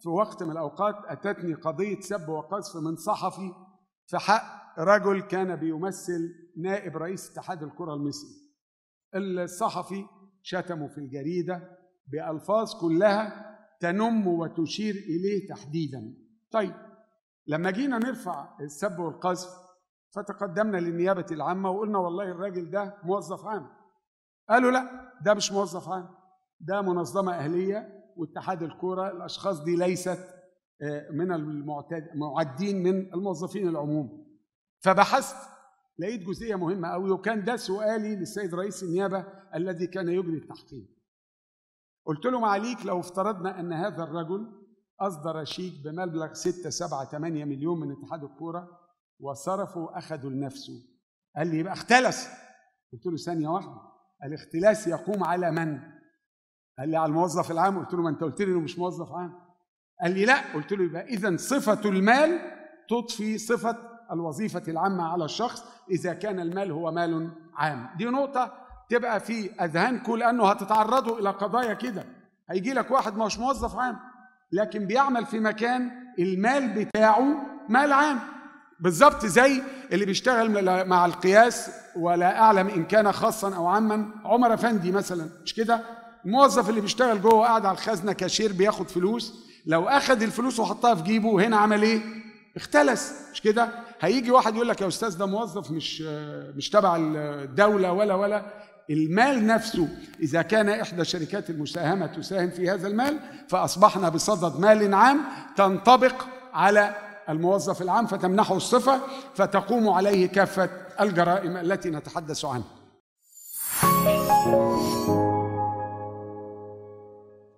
في وقت من الأوقات أتتني قضية سب وقذف من صحفي في حق رجل كان بيمثل نائب رئيس اتحاد الكرة المصري الصحفي شتمه في الجريدة بألفاظ كلها تنم وتشير إليه تحديدا طيب لما جينا نرفع السب والقذف فتقدمنا للنيابة العامة وقلنا والله الراجل ده موظف عام قالوا لا ده مش موظف عام ده منظمة أهلية واتحاد الكرة الأشخاص دي ليست من المعدين من الموظفين العموم فبحثت لقيت جزئية مهمة قوي وكان ده سؤالي للسيد رئيس النيابة الذي كان يجري التحقيق قلت له معاليك لو افترضنا أن هذا الرجل أصدر شيك بمبلغ 6 7 8 مليون من اتحاد الكورة وصرفه وأخذوا لنفسه قال لي يبقى اختلس قلت له ثانية واحدة الاختلاس يقوم على من؟ قال لي على الموظف العام قلت له ما انت قلت لي انه مش موظف عام قال لي لا قلت له يبقى اذا صفة المال تضفي صفة الوظيفة العامة على الشخص إذا كان المال هو مال عام دي نقطة تبقى في أذهانكم لأنه هتتعرضوا إلى قضايا كده هيجي لك واحد مش موظف عام لكن بيعمل في مكان المال بتاعه مال عام بالظبط زي اللي بيشتغل مع القياس ولا أعلم إن كان خاصا أو عاما عمر أفندي مثلا مش كده الموظف اللي بيشتغل جوه قاعد على الخزنة كاشير بياخد فلوس لو أخذ الفلوس وحطها في جيبه هنا عمل إيه؟ اختلس مش كده هيجي واحد يقول لك يا استاذ ده موظف مش مش تبع الدوله ولا ولا المال نفسه اذا كان احدى شركات المساهمه تساهم في هذا المال فاصبحنا بصدد مال عام تنطبق على الموظف العام فتمنحه الصفه فتقوم عليه كافه الجرائم التي نتحدث عنها